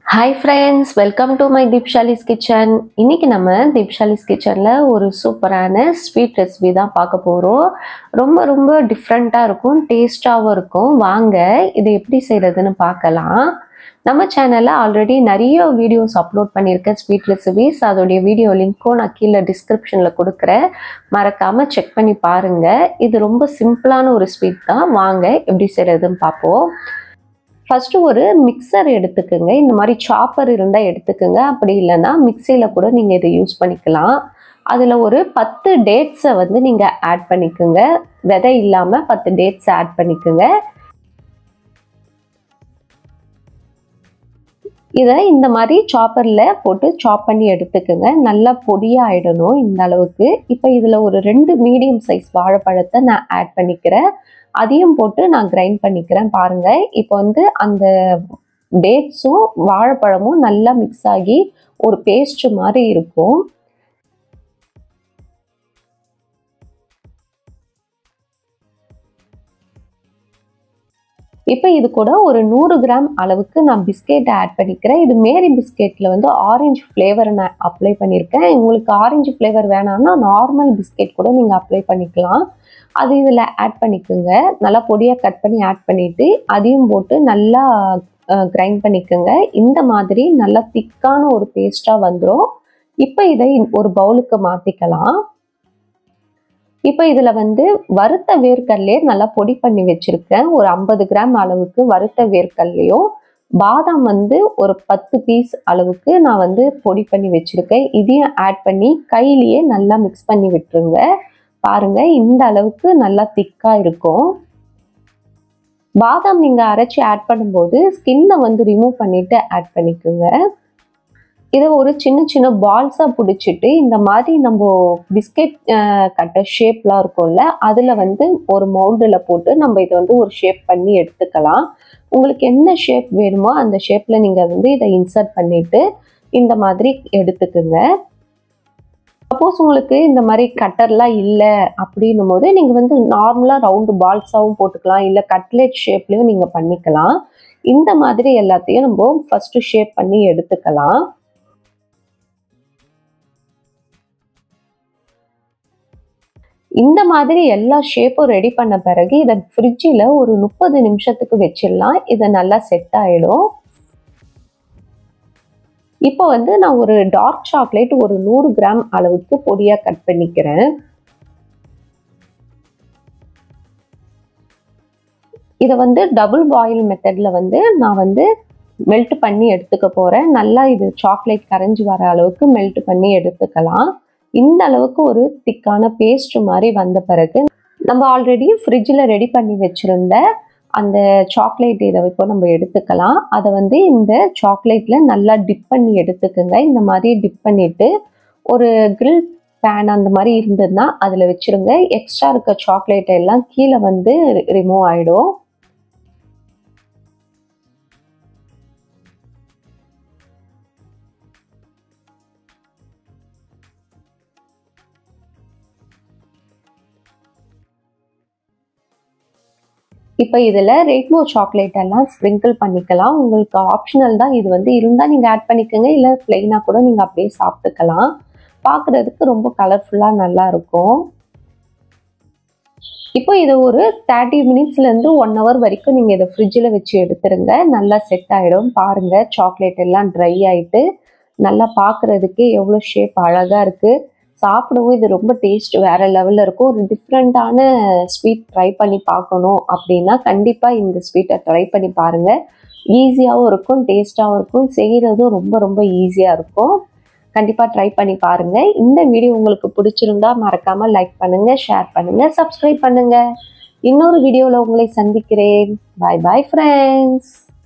hi friends welcome to my Deepshali's kitchen இன்னைக்கு நம்ம தீப்ஷாலிஸ் கிச்சனில் ஒரு சூப்பரான ஸ்வீட் ரெசிபி தான் பார்க்க போகிறோம் ரொம்ப ரொம்ப டிஃப்ரெண்ட்டாக இருக்கும் டேஸ்ட்டாகவும் இருக்கும் வாங்க இதை எப்படி செய்கிறதுன்னு பார்க்கலாம் நம்ம சேனலில் ஆல்ரெடி நிறைய வீடியோஸ் அப்லோட் பண்ணியிருக்கேன் ஸ்வீட் ரெசிபிஸ் அதோடைய வீடியோ லிங்க்கும் நான் கீழே டிஸ்கிரிப்ஷனில் கொடுக்குறேன் மறக்காமல் செக் பண்ணி பாருங்கள் இது ரொம்ப சிம்பிளான ஒரு ஸ்வீட் தான் வாங்க எப்படி செய்கிறதுன்னு பார்ப்போம் ஃபஸ்ட்டு ஒரு மிக்சர் எடுத்துக்கோங்க இந்த மாதிரி சாப்பர் இருந்தால் எடுத்துக்கோங்க அப்படி இல்லைன்னா மிக்சியில் கூட நீங்கள் இதை யூஸ் பண்ணிக்கலாம் அதில் ஒரு பத்து டேட்ஸை வந்து நீங்கள் ஆட் பண்ணிக்கோங்க விதை இல்லாமல் பத்து டேட்ஸை ஆட் பண்ணிக்கோங்க இதை இந்த மாதிரி சாப்பரில் போட்டு சாப் பண்ணி எடுத்துக்கோங்க நல்லா பொடியாக ஆகிடணும் இந்த அளவுக்கு இப்போ இதில் ஒரு ரெண்டு மீடியம் சைஸ் வாழைப்பழத்தை நான் ஆட் பண்ணிக்கிறேன் அதையும் போட்டு நான் கிரைண்ட் பண்ணிக்கிறேன் பாருங்க இப்போ வந்து அந்த டேட்ஸும் வாழைப்பழமும் நல்லா மிக்ஸ் ஆகி ஒரு பேஸ்ட் மாதிரி இருக்கும் இப்போ இது கூட ஒரு நூறு கிராம் அளவுக்கு நான் பிஸ்கெட் ஆட் பண்ணிக்கிறேன் இது மேரி பிஸ்கெட்டில் வந்து ஆரஞ்சு ஃப்ளேவர் நான் அப்ளை பண்ணியிருக்கேன் உங்களுக்கு ஆரஞ்சு ஃப்ளேவர் வேணாம்னா நார்மல் பிஸ்கெட் கூட நீங்கள் அப்ளை பண்ணிக்கலாம் அது இதில் ஆட் பண்ணிக்கோங்க நல்லா பொடியாக கட் பண்ணி ஆட் பண்ணிவிட்டு அதையும் போட்டு நல்லா கிரைண்ட் பண்ணிக்கோங்க இந்த மாதிரி நல்லா திக்கான ஒரு பேஸ்ட்டாக வந்துடும் இப்போ இதை ஒரு பவுலுக்கு மாற்றிக்கலாம் இப்போ இதில் வந்து வறுத்த வேர்க்கல்லே நல்லா பொடி பண்ணி வச்சுருக்கேன் ஒரு ஐம்பது கிராம் அளவுக்கு வறுத்த வேர்க்கல்லையும் பாதாம் வந்து ஒரு பத்து பீஸ் அளவுக்கு நான் வந்து பொடி பண்ணி வச்சுருக்கேன் இதையும் ஆட் பண்ணி கையிலேயே நல்லா மிக்ஸ் பண்ணி விட்டுருங்க பாருங்க இந்த அளவுக்கு நல்லா திக்கா இருக்கும் பாதாம் நீங்க அரைச்சி ஆட் பண்ணும்போது ஸ்கின்னை வந்து ரிமூவ் பண்ணிட்டு ஆட் பண்ணிக்கோங்க இதை ஒரு சின்ன சின்ன பால்ஸாக பிடிச்சிட்டு இந்த மாதிரி நம்ம பிஸ்கெட் கட்ட ஷேப்லாம் இருக்கும்ல அதில் வந்து ஒரு மவுல்டில் போட்டு நம்ம இதை வந்து ஒரு ஷேப் பண்ணி எடுத்துக்கலாம் உங்களுக்கு என்ன ஷேப் வேணுமோ அந்த ஷேப்பில் நீங்கள் வந்து இதை இன்சர்ட் பண்ணிவிட்டு இந்த மாதிரி எடுத்துக்கோங்க சப்போஸ் உங்களுக்கு இந்த மாதிரி கட்டர்லாம் இல்லை அப்படின்னும் போது நீங்கள் வந்து நார்மலாக ரவுண்டு பால்ஸாகவும் போட்டுக்கலாம் இல்லை கட்லெட் ஷேப்லேயும் நீங்கள் பண்ணிக்கலாம் இந்த மாதிரி எல்லாத்தையும் நம்ம ஃபஸ்ட்டு ஷேப் பண்ணி எடுத்துக்கலாம் இந்த மாதிரி எல்லா ஷேப்பும் ரெடி பண்ண பிறகு இதை ஃப்ரிட்ஜில் ஒரு முப்பது நிமிஷத்துக்கு வச்சிடலாம் இதை நல்லா செட் ஆகிடும் இப்போ வந்து நான் ஒரு டார்க் சாக்லேட் ஒரு நூறு கிராம் அளவுக்கு பொடியாக கட் பண்ணிக்கிறேன் இதை வந்து டபுள் பாயில் மெத்தடில் வந்து நான் வந்து மெல்ட் பண்ணி எடுத்துக்க போகிறேன் நல்லா இது சாக்லேட் கரைஞ்சி வர அளவுக்கு மெல்ட் பண்ணி எடுத்துக்கலாம் இந்த அளவுக்கு ஒரு திக்கான பேஸ்ட் மாதிரி வந்த பிறகு நம்ம ஆல்ரெடி ஃப்ரிட்ஜில் ரெடி பண்ணி வச்சுருந்த அந்த சாக்லேட் இதை இப்போ நம்ம எடுத்துக்கலாம் அதை வந்து இந்த சாக்லேட்டில் நல்லா டிப் பண்ணி எடுத்துக்கோங்க இந்த மாதிரி டிப் பண்ணிவிட்டு ஒரு கிரில் பேன் அந்த மாதிரி இருந்ததுன்னா அதில் வச்சுருங்க எக்ஸ்ட்ரா இருக்க சாக்லேட் எல்லாம் கீழே வந்து ரிமூவ் ஆகிடும் இப்போ இதில் ரெயின்போ சாக்லேட் எல்லாம் ஸ்ப்ரிங்கிள் பண்ணிக்கலாம் உங்களுக்கு ஆப்ஷனல் தான் இது வந்து இருந்தால் நீங்கள் ஆட் பண்ணிக்கோங்க இல்லை ப்ளெயினாக கூட நீங்கள் அப்படியே சாப்பிட்டுக்கலாம் பார்க்குறதுக்கு ரொம்ப கலர்ஃபுல்லாக நல்லா இருக்கும் இப்போ இதை ஒரு தேர்ட்டி மினிட்ஸ்லேருந்து ஒன் ஹவர் வரைக்கும் நீங்கள் இதை ஃப்ரிட்ஜில் வச்சு எடுத்துருங்க நல்லா செட் ஆகிடும் பாருங்கள் சாக்லேட் எல்லாம் ட்ரை ஆகிட்டு நல்லா பார்க்குறதுக்கு எவ்வளோ ஷேப் அழகாக இருக்குது சாப்பிடவும் இது ரொம்ப டேஸ்ட் வேறு லெவலில் இருக்கும் ஒரு டிஃப்ரெண்ட்டான ஸ்வீட் ட்ரை பண்ணி பார்க்கணும் அப்படின்னா கண்டிப்பாக இந்த ஸ்வீட்டை ட்ரை பண்ணி பாருங்கள் ஈஸியாகவும் இருக்கும் டேஸ்ட்டாகவும் இருக்கும் செய்கிறதும் ரொம்ப ரொம்ப ஈஸியாக இருக்கும் கண்டிப்பாக ட்ரை பண்ணி பாருங்கள் இந்த வீடியோ உங்களுக்கு பிடிச்சிருந்தா மறக்காமல் லைக் பண்ணுங்கள் ஷேர் பண்ணுங்கள் சப்ஸ்கிரைப் பண்ணுங்கள் இன்னொரு வீடியோவில் உங்களை சந்திக்கிறேன் பாய் பாய் ஃப்ரெண்ட்ஸ்